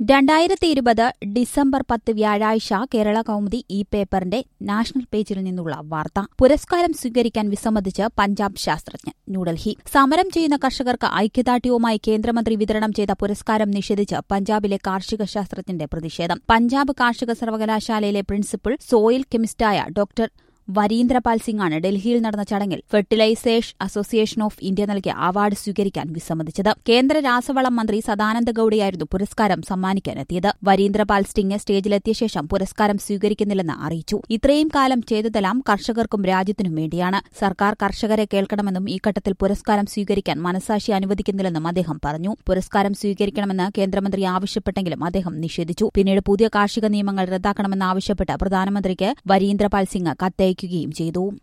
രണ്ടായിരത്തി ഇരുപത് ഡിസംബർ പത്ത് വ്യാഴാഴ്ച കേരള കൗമുദി ഈ പേപ്പറിന്റെ നാഷണൽ പേജിൽ നിന്നുള്ള വാർത്ത പുരസ്കാരം സ്വീകരിക്കാൻ വിസമ്മതിച്ച് പഞ്ചാബ് ശാസ്ത്രജ്ഞൻ ന്യൂഡൽഹി സമരം ചെയ്യുന്ന കർഷകർക്ക് ഐക്യദാർഢ്യവുമായി കേന്ദ്രമന്ത്രി വിതരണം ചെയ്ത പുരസ്കാരം നിഷേധിച്ച് പഞ്ചാബിലെ കാർഷിക ശാസ്ത്രജ്ഞന്റെ പ്രതിഷേധം പഞ്ചാബ് കാർഷിക സർവകലാശാലയിലെ പ്രിൻസിപ്പൽ സോയിൽ കെമിസ്റ്റായ ഡോക്ടർ വരീന്ദ്രപാൽ സിംഗാണ് ഡൽഹിയിൽ നടന്ന ചടങ്ങിൽ ഫെർട്ടിലൈസേഷൻ അസോസിയേഷൻ ഓഫ് ഇന്ത്യ നൽകിയ അവാർഡ് സ്വീകരിക്കാൻ വിസമ്മതിച്ചത് കേന്ദ്ര രാസവളം മന്ത്രി സദാനന്ദ ഗൌഡയായിരുന്നു പുരസ്കാരം സമ്മാനിക്കാനെത്തിയത് വരീന്ദ്രപാൽ സിംഗ് സ്റ്റേജിലെത്തിയ ശേഷം പുരസ്കാരം സ്വീകരിക്കുന്നില്ലെന്ന് അറിയിച്ചു ഇത്രയും കാലം ചെയ്തതെല്ലാം കർഷകർക്കും രാജ്യത്തിനും വേണ്ടിയാണ് സർക്കാർ കർഷകരെ കേൾക്കണമെന്നും ഈ ഘട്ടത്തിൽ പുരസ്കാരം സ്വീകരിക്കാൻ മനസാക്ഷി അനുവദിക്കുന്നില്ലെന്നും അദ്ദേഹം പറഞ്ഞു പുരസ്കാരം സ്വീകരിക്കണമെന്ന് കേന്ദ്രമന്ത്രി ആവശ്യപ്പെട്ടെങ്കിലും അദ്ദേഹം നിഷേധിച്ചു പിന്നീട് പുതിയ കാർഷിക നിയമങ്ങൾ റദ്ദാക്കണമെന്നാവശ്യപ്പെട്ട് പ്രധാനമന്ത്രിക്ക് വരീന്ദ്രപാൽ സിംഗ് കത്തയക്കുകയും ചെയ്തു